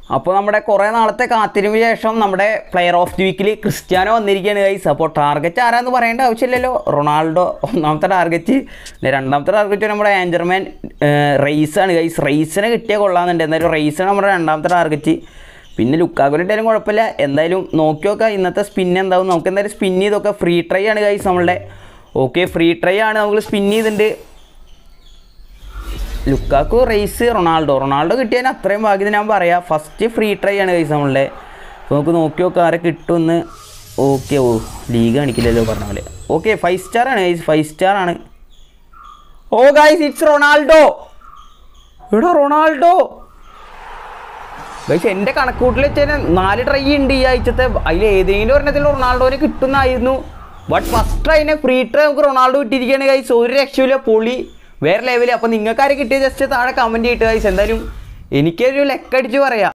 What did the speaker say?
അപ്പോൾ നമ്മുടെ കുറേ നാളത്തെ കാത്തിരിപ്പിന് ശേഷം നമ്മുടെ പ്ലെയർ ഓഫ് ദി വീക്കിൽ ക്രിസ്ത്യാനോ വന്നിരിക്കുകയാണ് ഗൈസ് അപ്പോൾ ടാർഗറ്റ് ആരാന്ന് പറയേണ്ട ആവശ്യമില്ലല്ലോ റൊണാൾഡോ ഒന്നാമത്തെ ടാർഗറ്റ് രണ്ടാമത്തെ ടാർഗറ്റ് നമ്മുടെ ആഞ്ചർമാൻ റേസാണ് ഗൈസ് റേസിനെ കിട്ടിയാൽ കൊള്ളാമെന്നുണ്ട് എന്തായാലും റേസാണ് നമ്മുടെ രണ്ടാമത്തെ ടാർഗറ്റ് പിന്നെ ലുക്കാഗോലിട്ടാലും കുഴപ്പമില്ല എന്തായാലും നോക്കി നോക്കാം ഇന്നത്തെ സ്പിൻ എന്താവും നമുക്ക് എന്തായാലും സ്പിൻ ചെയ്തൊക്കെ ഫ്രീ ട്രൈ ആണ് ഗൈസ് നമ്മളുടെ ഓക്കെ ഫ്രീ ട്രൈ ആണ് നമുക്ക് സ്പിൻ ചെയ്തിട്ടുണ്ട് ലുക്കാക്കു റേസ് റൊണാൾഡോ റൊണാൾഡോ കിട്ടിയതിന് അത്രയും ഭാഗ്യം ഞാൻ പറയാം ഫസ്റ്റ് ഫ്രീ ട്രൈ ആണ് കൈസ് നമ്മളുടെ അപ്പോൾ നമുക്ക് നോക്കി നോക്കാം ആരെ കിട്ടുമെന്ന് ഓക്കെ ഓ ലീഗ് കാണിക്കില്ലല്ലോ പറഞ്ഞ പോലെ ഓക്കെ ഫൈവ് സ്റ്റാർ ആണ് ഗൈസ് ഫൈവ് സ്റ്റാർ ആണ് ഓ ഗൈസ് ഇറ്റ്സ് റൊണാൾഡോ ഇവിടെ റൊണാൾഡോ ഗൈസ് എൻ്റെ കണക്കൂട്ടിൽ വെച്ചാൽ നാല് ട്രൈ ഉണ്ട് ഈ ആഴ്ചത്തെ അതിൽ ഏതെങ്കിലും ഒരെണ്ണത്തിൽ റൊണാൾഡോനെ കിട്ടുന്നായിരുന്നു ബട്ട് ഫസ്റ്റ് ട്രൈനെ ഫ്രീ ട്രൈ നമുക്ക് റൊണാൾഡോ കിട്ടിയിരിക്കുകയാണ് ഗൈസ് ഒരു രക്ഷയില്ല പൊളി വേറെ ലെവല് അപ്പോൾ നിങ്ങൾക്ക് ആരെ കിട്ടിയ ജസ്റ്റ് താഴെ കമൻറ്റ് ചെയ്തിട്ട് ഗൈസ് എന്തായാലും എനിക്കൊരു ലെക്കടിച്ച് പറയാം